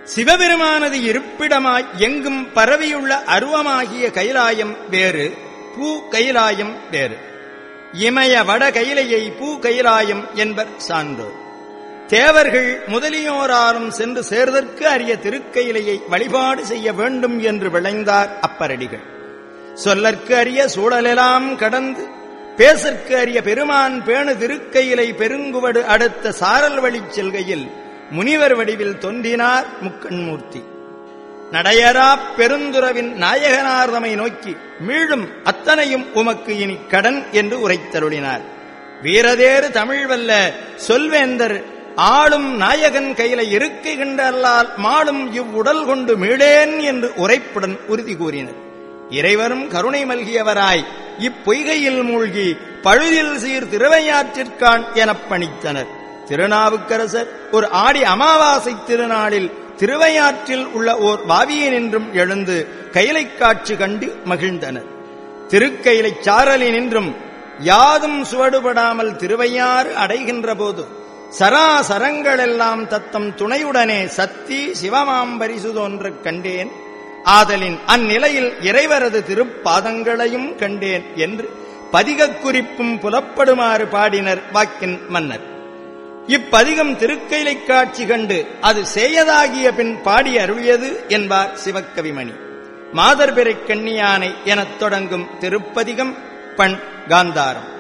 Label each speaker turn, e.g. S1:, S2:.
S1: சிவபெருமானது இருப்பிடமாய் எங்கும் பரவியுள்ள அருவமாகிய கைலாயம் வேறு பூ கைலாயம் வேறு இமய வட கைலையை பூ கைலாயம் என்பர் சான்றோர் தேவர்கள் முதலியோராலும் சென்று சேர்தற்கு அரிய திருக்கையிலையை வழிபாடு செய்ய வேண்டும் என்று விளைந்தார் அப்பரடிகள் சொல்லற்கு அரிய சூழலெல்லாம் கடந்து பேசற்கு அரிய பெருமான் பேணு திருக்கையிலை பெருங்குவடு அடுத்த சாரல் வழிச் செல்கையில் முனிவர் வடிவில் தோன்றினார் முக்கண்மூர்த்தி நடையரா பெருந்துறவின் நாயகனார்தமை நோக்கி மீளும் அத்தனையும் உமக்கு இனி கடன் என்று உரைத்தருளினார் வீரதேறு தமிழ் வல்ல சொல்வேந்தர் ஆளும் நாயகன் கையில இருக்கைகின்றல்லால் மாளும் இவ்வுடல் கொண்டு மீளேன் என்று உரைப்புடன் உறுதி கூறினர் இறைவரும் கருணை மல்கியவராய் இப்பொய்கையில் மூழ்கி பழுதில் சீர் திருவையாற்றிற்கான் எனப் பணித்தனர் திருநாவுக்கரசர் ஒரு ஆடி அமாவாசை திருநாளில் திருவையாற்றில் உள்ள ஓர் வாவியினின்றும் எழுந்து கைலை காட்சி கண்டு மகிழ்ந்தனர் திருக்கைலைச் சாரலினின்றும் யாதும் சுவடுபடாமல் திருவையாறு அடைகின்ற போது சராசரங்களெல்லாம் தத்தம் துணையுடனே சத்தி சிவமாம் பரிசு தோன்றக் கண்டேன் ஆதலின் அந்நிலையில் இறைவரது திருப்பாதங்களையும் கண்டேன் என்று பதிகக் குறிப்பும் புலப்படுமாறு பாடினர் வாக்கின் மன்னர் இப்பதிகம் திருக்கைலை காட்சி கண்டு அது செய்யதாகிய பின் பாடி அருளியது என்பார் சிவக்கவிமணி மாதர்பிறை கண்ணியானை எனத் தொடங்கும் திருப்பதிகம் பண் காந்தாரம்